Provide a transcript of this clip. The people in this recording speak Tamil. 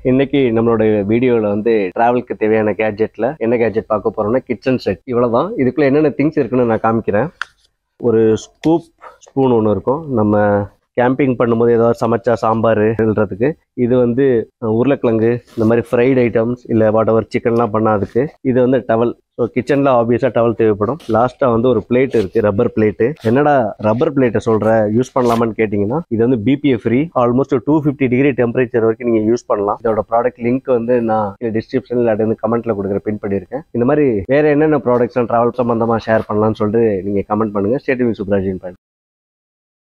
இன்னைக்கு நம்மளோட வீடியோவில் வந்து டிராவலுக்கு தேவையான கேட்ஜெட்டில் என்ன கேட்ஜெட் பார்க்க போறோம்னா கிச்சன் செட் இவ்வளவுதான் இதுக்குள்ள என்னென்ன திங்ஸ் இருக்குன்னு நான் காமிக்கிறேன் ஒரு ஸ்கூப் ஸ்பூன் ஒன்று இருக்கும் நம்ம கேம்பிங் பண்ணும்போது ஏதாவது சமைச்சா சாம்பார் எழுறதுக்கு இது வந்து அஹ், உருளைக்கிழங்கு இந்த மாதிரி ஃப்ரைட் ஐட்டம்ஸ் இல்லை வாட் எவர் சிக்கன்லாம் பண்ணாதுக்கு இது வந்து டவல் ஸோ கிச்சனில் ஆப்வியஸாக டவல் தேவைப்படும் லாஸ்ட்டாக வந்து ஒரு பிளேட் இருக்குது ரப்பர் பிளேட்டு என்னடா ரப்பர் பிளேட்டை சொல்கிற யூஸ் பண்ணலாமான்னு கேட்டிங்கன்னா இது வந்து BPA free almost two fifty degree temperature வரைக்கும் நீங்கள் யூஸ் பண்ணலாம் இதோட ப்ராடக்ட் லிங்க் வந்து நான் டிஸ்கிரிப்ஷனில் அது வந்து கமெண்ட்டில் கொடுக்குற பின் பண்ணியிருக்கேன் இந்த மாதிரி வேறு என்னென்ன ப்ராடக்ட்ஸ் ட்ராவல் சம்மந்தமாக ஷேர் பண்ணலாம்னு சொல்லிட்டு நீங்கள் கமெண்ட் பண்ணுங்கள் ஸ்டேட் விங் சுப்ராஜின் பண்ணி